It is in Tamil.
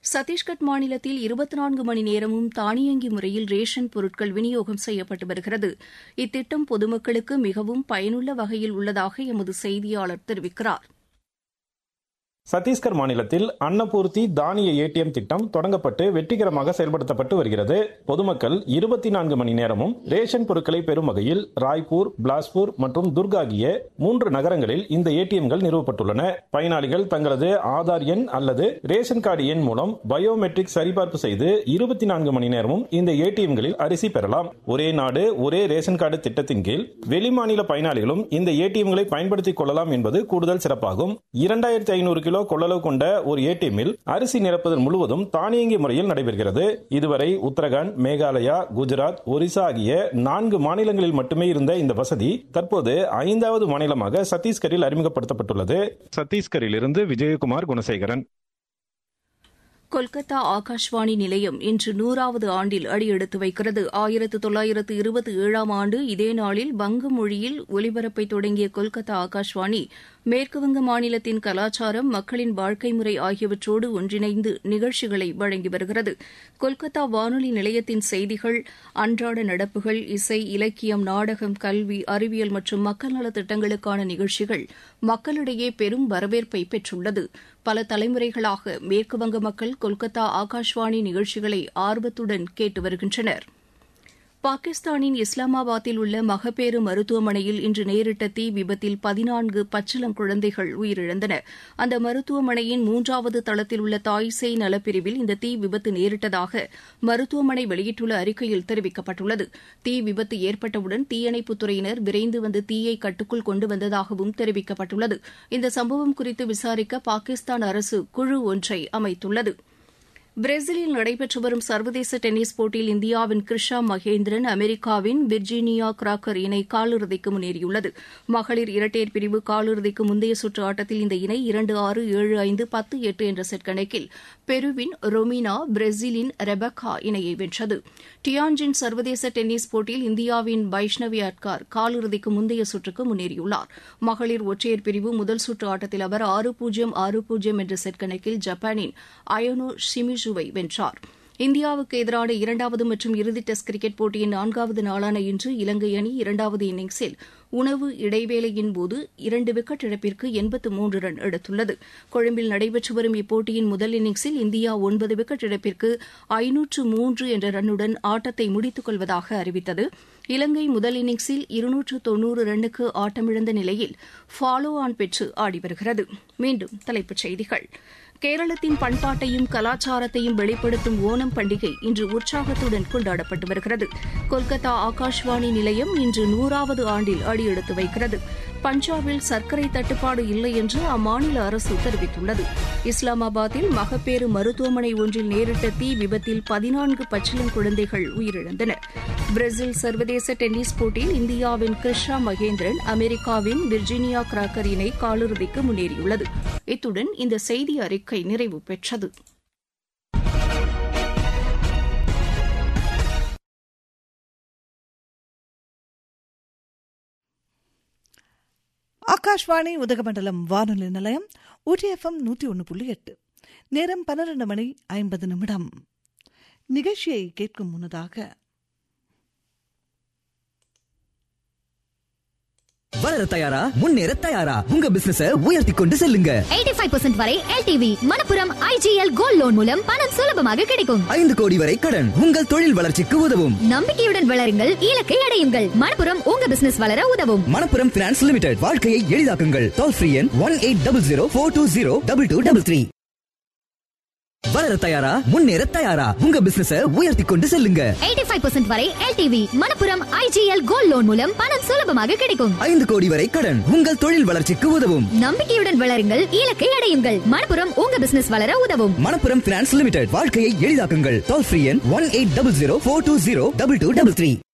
சத்தீஸ்கட் மாநிலத்தில் இருபத்தி நான்கு மணி நேரமும் தானியங்கி முறையில் ரேஷன் பொருட்கள் விநியோகம் செய்யப்பட்டு வருகிறது இத்திட்டம் பொதுமக்களுக்கு மிகவும் பயனுள்ள வகையில் உள்ளதாக எமது செய்தியாளர் தெரிவிக்கிறார் சத்தீஸ்கர் மாநிலத்தில் அன்னபூர்த்தி தானிய ஏடிஎம் திட்டம் தொடங்கப்பட்டு வெற்றிகரமாக செயல்படுத்தப்பட்டு வருகிறது பொதுமக்கள் இருபத்தி நான்கு மணி நேரமும் ரேஷன் பொருட்களை பெறும் வகையில் ராய்ப்பூர் பிலாஸ்பூர் மற்றும் துர்க் ஆகிய மூன்று நகரங்களில் இந்த ஏடிஎம்கள் நிறுவப்பட்டுள்ளன பயனாளிகள் தங்களது ஆதார் எண் அல்லது ரேஷன் கார்டு எண் மூலம் பயோமெட்ரிக் சரிபார்ப்பு செய்து இருபத்தி நான்கு மணி நேரமும் இந்த ஏடிஎம்களில் அரிசி பெறலாம் ஒரே நாடு ஒரே ரேஷன் கார்டு திட்டத்தின் கீழ் வெளிமாநில பயனாளிகளும் இந்த ஏடிஎம்களை பயன்படுத்திக் கொள்ளலாம் என்பது கூடுதல் சிறப்பாகும் இரண்டாயிரத்தி ஐநூறு கிலோ கொள்ளளவு கொண்ட ஒரு ஏடிஎம்மில் அரிசி நிரப்புதல் முழுவதும் தானியங்கி முறையில் நடைபெறுகிறது இதுவரை உத்தரகாண்ட் மேகாலயா குஜராத் ஒரிசா ஆகிய நான்கு மாநிலங்களில் மட்டுமே இருந்த இந்த வசதி தற்போது ஐந்தாவது மாநிலமாக சத்தீஸ்கரில் அறிமுகப்படுத்தப்பட்டுள்ளது சத்தீஸ்கரில் இருந்து விஜயகுமார் குணசேகரன் கொல்கத்தா ஆகாஷ்வாணி நிலையம் இன்று நூறாவது ஆண்டில் அடியெடுத்து வைக்கிறது ஆயிரத்து தொள்ளாயிரத்து இருபத்தி ஏழாம் ஆண்டு இதே நாளில் வங்க மொழியில் ஒலிபரப்பை தொடங்கிய கொல்கத்தா ஆகாஷ்வாணி மேற்குவங்க மாநிலத்தின் கலாச்சாரம் மக்களின் வாழ்க்கை முறை ஆகியவற்றோடு ஒன்றிணைந்து நிகழ்ச்சிகளை வழங்கி வருகிறது கொல்கத்தா வானொலி நிலையத்தின் செய்திகள் அன்றாட நடப்புகள் இசை இலக்கியம் நாடகம் கல்வி அறிவியல் மற்றும் மக்கள் நலத் திட்டங்களுக்கான நிகழ்ச்சிகள் மக்களிடையே பெரும் வரவேற்பை பெற்றுள்ளது பல தலைமுறைகளாக மேற்குவங்க மக்கள் கொல்கத்தா ஆகாஷ்வாணி நிகழ்ச்சிகளை ஆர்வத்துடன் கேட்டு வருகின்றனர் பாகிஸ்தானின் இஸ்லாமாபாத்தில் உள்ள மகப்பேறு மருத்துவமனையில் இன்று நேரிட்ட தீ விபத்தில் பதினான்கு பச்சிளங்குழந்தைகள் உயிரிழந்தன அந்த மருத்துவமனையின் மூன்றாவது தளத்தில் உள்ள தாய்சேய் நலப்பிரிவில் இந்த தீ விபத்து நேரிட்டதாக மருத்துவமனை வெளியிட்டுள்ள அறிக்கையில் தெரிவிக்கப்பட்டுள்ளது தீ விபத்து ஏற்பட்டவுடன் தீயணைப்புத் துறையினர் விரைந்து வந்து தீயை கட்டுக்குள் கொண்டு வந்ததாகவும் தெரிவிக்கப்பட்டுள்ளது இந்த சம்பவம் குறித்து விசாரிக்க பாகிஸ்தான் அரசு குழு ஒன்றை அமைத்துள்ளது பிரேசிலில் நடைபெற்று வரும் சர்வதேச டென்னிஸ் போட்டியில் இந்தியாவின் கிருஷா மகேந்திரன் அமெரிக்காவின் விர்ஜீனியா கிராக்கர் இணை காலிறுதிக்கு முன்னேறியுள்ளது மகளிர் இரட்டையர் பிரிவு காலிறுதிக்கு முந்தைய சுற்று ஆட்டத்தில் இந்த இணை இரண்டு ஆறு ஏழு ஐந்து பத்து எட்டு என்ற செட் கணக்கில் பெருவின் ரொமினா பிரேசிலின் ரெபக்கா இணையை வென்றது டியான்ஜின் சர்வதேச டென்னிஸ் போட்டியில் இந்தியாவின் வைஷ்ணவி அட்கார் காலிறுதிக்கு முந்தைய சுற்றுக்கு முன்னேறியுள்ளார் மகளிர் ஒற்றையர் பிரிவு முதல் சுற்று ஆட்டத்தில் அவர் ஆறு பூஜ்ஜியம் ஆறு பூஜ்ஜியம் என்ற செட் கணக்கில் ஜப்பானின் அயோனோ ஷிமிசு ஷூவை வென்றார் இந்தியாவுக்கு எதிரான இரண்டாவது மற்றும் இறுதி டெஸ்ட் கிரிக்கெட் போட்டியின் நான்காவது நாளான இன்று இலங்கை அணி இரண்டாவது இன்னிங்ஸில் உணவு இடைவேளையின் போது இரண்டு விக்கெட் இழப்பிற்கு எண்பத்து மூன்று ரன் எடுத்துள்ளது கொழும்பில் நடைபெற்று வரும் இப்போட்டியின் முதல் இன்னிங்ஸில் இந்தியா ஒன்பது விக்கெட் இழப்பிற்கு ஐநூற்று மூன்று என்ற ரன்னுடன் ஆட்டத்தை முடித்துக் கொள்வதாக அறிவித்தது இலங்கை முதல் இன்னிங்ஸில் இருநூற்று தொன்னூறு ரன்னுக்கு ஆட்டமிழந்த நிலையில் ஃபாலோ ஆன் பெற்று ஆடி வருகிறது மீண்டும் தலைப்புச் செய்திகள் கேரளத்தின் பண்பாட்டையும் கலாச்சாரத்தையும் வெளிப்படுத்தும் ஓணம் பண்டிகை இன்று உற்சாகத்துடன் கொண்டாடப்பட்டு வருகிறது கொல்கத்தா ஆகாஷ்வாணி நிலையம் இன்று நூறாவது ஆண்டில் அடியெடுத்து வைக்கிறது பஞ்சாபில் சர்க்கரை தட்டுப்பாடு இல்லை என்று அம்மாநில அரசு தெரிவித்துள்ளது இஸ்லாமாபாத்தில் மகப்பேறு மருத்துவமனை ஒன்றில் நேரிட்ட தீ விபத்தில் பதினான்கு பச்சிளம் குழந்தைகள் உயிரிழந்தனர் பிரேசில் சர்வதேச டென்னிஸ் போட்டியில் இந்தியாவின் கிருஷ்ணா மகேந்திரன் அமெரிக்காவின் விர்ஜீனியா கிராக்கர் இணை காலிறுதிக்கு முன்னேறியுள்ளது இத்துடன் இந்த செய்தி அறிக்கை நிறைவு பெற்றது ஆகாஷ்வாணி உதகமண்டலம் வானொலி நிலையம் ஊட்டிஎஃப்எம் நூற்றி ஒன்று புள்ளி எட்டு நேரம் பன்னிரண்டு மணி ஐம்பது நிமிடம் நிகழ்ச்சியை கேட்கும் முன்னதாக வளர தயாரா முன்னேற தயாரா உங்க பிசினஸ உயர்த்தி கொண்டு செல்லுங்க எயிட்டி ஃபைவ் பர்சன்ட் வரை LTV Manappuram IGL gold loan மூலம் பணம் சுலபமாக கிடைக்கும் ஐந்து கோடி வரை கடன் உங்கள் தொழில் வளர்ச்சிக்கு உதவும் நம்பிக்கையுடன் வளருங்கள் இலக்கை அடையுங்கள் மணப்புரம் உங்க பிசினஸ் வளர உதவும் மணப்புரம் பினான்ஸ் லிமிடெட் வாழ்க்கையை எளிதாக்குங்கள் டோல் ஃப்ரீ எண் one eight double zero four two zero double two double three வளர தயாரா முன்னேற தயாரா உங்க பிசினஸ உயர்த்தி கொண்டு செல்லுங்க எயிட்டி ஃபைவ் பர்சன்ட் வரை LTV Manappuram IGL gold loan மூலம் பணம் சுலபமாக கிடைக்கும் ஐந்து கோடி வரை கடன் உங்கள் தொழில் வளர்ச்சிக்கு உதவும் நம்பிக்கையுடன் வளருங்கள் இலக்கை அடையுங்கள் மணப்புரம் உங்க பிசினஸ் வளர உதவும் மணப்புரம் பினான்ஸ் லிமிடெட் வாழ்க்கையை எளிதாக்குங்கள் டோல் ஃப்ரீ எண் one eight double zero four two zero double two double three